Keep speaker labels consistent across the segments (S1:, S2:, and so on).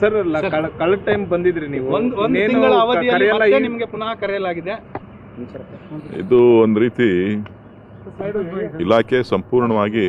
S1: Sir ಕಳೆದ time ಬಂದಿದ್ರಿ ನೀವು
S2: ಒಂದ್ ಒಂದು
S1: ಇನ್ನೇನು
S2: ತಿಂಗಳ ಅವಧಿಯಲ್ಲಿ
S1: ಕರೆಯಲ್ಲ
S2: ಮತ್ತೆ
S1: ಈ-
S2: ನಿಮ್ಗೆ ಪುನಃ ಕರೆಯಲಾಗಿದೆ
S3: ಇದು ಒಂದು ರೀತಿ ಇಲಾಖೆ ಸಂಪೂರ್ಣವಾಗಿ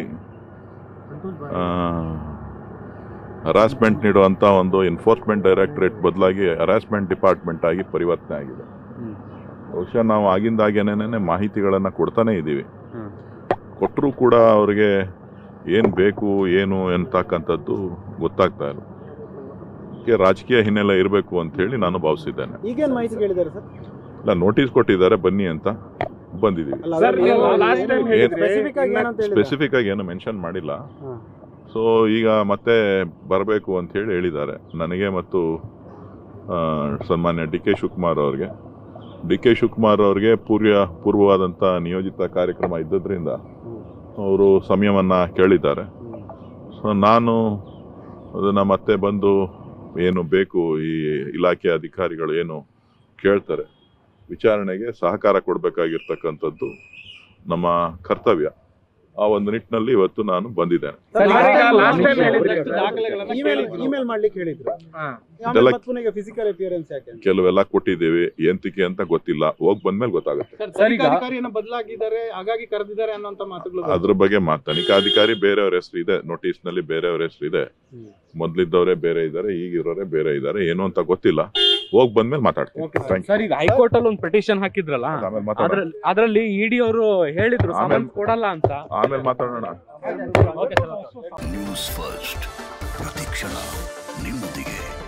S3: ಹರಾಸ್ಮೆಂಟ್ ನೀಡುವಂಥ ಒಂದು ಎನ್ಫೋರ್ಸ್ಮೆಂಟ್ ಡೈರೆಕ್ಟರೇಟ್ ಬದಲಾಗಿ ಹರಾಸ್ಮೆಂಟ್ ಡಿಪಾರ್ಟ್ಮೆಂಟ್ ಆಗಿ ಪರಿವರ್ತನೆ ಆಗಿದೆ ಬಹುಶಃ ನಾವು ಆಗಿಂದಾಗೇನೆ ಮಾಹಿತಿಗಳನ್ನು ಕೊಡ್ತಾನೆ ಇದ್ದೀವಿ ಕೊಟ್ಟರೂ ಕೂಡ ಅವರಿಗೆ ಏನು ಬೇಕು ಏನು ಅಂತಕ್ಕಂಥದ್ದು ಗೊತ್ತಾಗ್ತಾ ಇಲ್ಲ ಇದಕ್ಕೆ ರಾಜಕೀಯ ಹಿನ್ನೆಲೆ ಇರಬೇಕು ಅಂತ ಹೇಳಿ ನಾನು ಭಾವಿಸಿದ್ದೇನೆ
S4: ಈಗೇನ್ ಮಾಹಿತಿ ಕೇಳಿದ್ದಾರೆ ಸರ್
S3: ಇಲ್ಲ ನೋಟಿಸ್ ಕೊಟ್ಟಿದ್ದಾರೆ ಬನ್ನಿ ಅಂತ ಬಂದಿದ್ದೀವಿ
S4: ಅಲ್ಲ
S1: ಸರ್, ನೀವು last time ಹೇಳಿದ್ರಿ,
S4: ಸ್ಪೆಸಿಫಿಕ್ ಆಗಿ ಏನಂತ ಹೇಳಿದ್ರೆ
S3: ಸ್ಪೆಸಿಫಿಕ್ ಆಗಿ ಏನು ಮೆನ್ಷನ್ ಮಾಡಿಲ್ಲ
S4: ಹಾ.
S3: ಸೊ ಈಗ ಮತ್ತೆ ಬರಬೇಕು ಅಂತ ಹೇಳಿ ಹೇಳಿದ್ದಾರೆ ನನಗೆ ಮತ್ತು ಆ, ಸನ್ಮಾನ್ಯ ಡಿ ಕೆ ಶಿವಕುಮಾರ್ ಅವ್ರಿಗೆ ಡಿ ಕೆ ಶಿವಕುಮಾರ್ ಅವ್ರಿಗೆ ಪೂರ್ವ ಪೂರ್ವವಾದಂಥ ನಿಯೋಜಿತ ಕಾರ್ಯಕ್ರಮ ಇದ್ದದ್ರಿಂದ ಅವರು ಸಮಯವನ್ನು ಕೇಳಿದ್ದಾರೆ ಸೊ ನಾನು ಅದನ್ನು ಮತ್ತೆ ಬಂದು ಏನು ಬೇಕು ಈ ಇಲಾಖೆ ಅಧಿಕಾರಿಗಳು ಏನು ಕೇಳ್ತಾರೆ ವಿಚಾರಣೆಗೆ ಸಹಕಾರ ಕೊಡಬೇಕಾಗಿರ್ತಕ್ಕಂಥದ್ದು ನಮ್ಮ ಕರ್ತವ್ಯ ಆ ಒಂದು ನಿಟ್ಟಿನಲ್ಲಿ ಇವತ್ತು ನಾನು ಬಂದಿದ್ದೇನೆ
S1: ಸರ್, ಈಗ last time
S2: ಒಂದಷ್ಟು
S1: ಹೇಳಿದ್ರಿ.
S2: ದಾಖಲೆಗಳನ್ನ
S4: ಇಮೇಲ್
S2: ಕೇಳಿದ್ರು.
S4: ಇಮೇಲ್ ಮಾಡ್ಲಿಕ್ಕೆ ಹೇಳಿದ್ರು
S1: ಹಾ.
S4: ಆಮೇಲೆ
S3: ಇದೆಲ್ಲ-
S4: ಮತ್ತೆ ಪುನಃ ಫಿಸಿಕಲ್ ಅಪಿಯರೆನ್ಸ್ ಯಾಕೆ ಅಂತ?
S3: ಕೆಲವೆಲ್ಲ ಕೊಟ್ಟಿದ್ದೇವೆ ಎಂತಿಕೆ ಅಂತ ಗೊತ್ತಿಲ್ಲ ಹೋಗಿ ಬಂದ್ಮೇಲೆ ಗೊತ್ತಾಗುತ್ತೆ
S2: ಸರ್,
S1: ಸರ್, ಈಗ-
S2: ತನಿಖಾಧಿಕಾರಿಯನ್ನ ಬದಲಾಗಿದ್ದಾರೆ ಹಾಗಾಗಿ ಕರೆದಿದ್ದಾರೆ ಅನ್ನೋಂತ ಮಾತುಗಳು
S3: ಅದ್ರ ಬಗ್ಗೆ ಮಾತು ತನಿಖಾಧಿಕಾರಿ ಬೇರೆಯವ್ರ ಹೆಸರು ಇದೆ ನೋಟಿಸ್ ನಲ್ಲಿ ಬೇರೆಯವ್ರ ಹೆಸರು ಇದೆ
S4: ಹ್ಮ್.
S3: ಮೊದ್ಲಿದ್ದವರೇ ಬೇರೆ ಇದ್ದಾರೆ ಈಗಿರೋರೇ ಬೇರೆ ಇದ್ದಾರೆ ಏನು ಅಂತ ಗೊತ್ತಿಲ್ಲ ಹೋಗಿ ಬಂದ್ಮೇಲೆ ಮಾತಾಡ್ತೀನಿ
S2: Okay,
S3: ಥ್ಯಾಂಕ್
S5: ಸರ್ ಈಗ ಹೈಕೋರ್ಟ್ ಅಲ್ಲಿ ಒಂದು ಪಿಟಿಷನ್ ಹಾಕಿದ್ರಲ್ಲ
S3: ಯು ಆಮೇಲೆ ಮಾತಾಡೋಣ
S5: ಅದ್ರಲ್ಲಿ ಅದ್ರಲ್ಲಿ ಇಡಿ ಅವರು ಹೇಳಿದ್ರು
S3: ಆಮೇಲೆ-
S5: ಸಮನ್ಸ್ ಕೊಡಲ್ಲ ಅಂತ
S3: ಆಮೇಲೆ ಮಾತಾಡೋಣ
S5: ಓಕೆ ಸರ್
S6: ನ್ಯೂಸ್ ಫಸ್ಟ್ ಪ್ರತಿಕ್ಷಣ ನಿಮ್ಮೊಂದಿಗೆ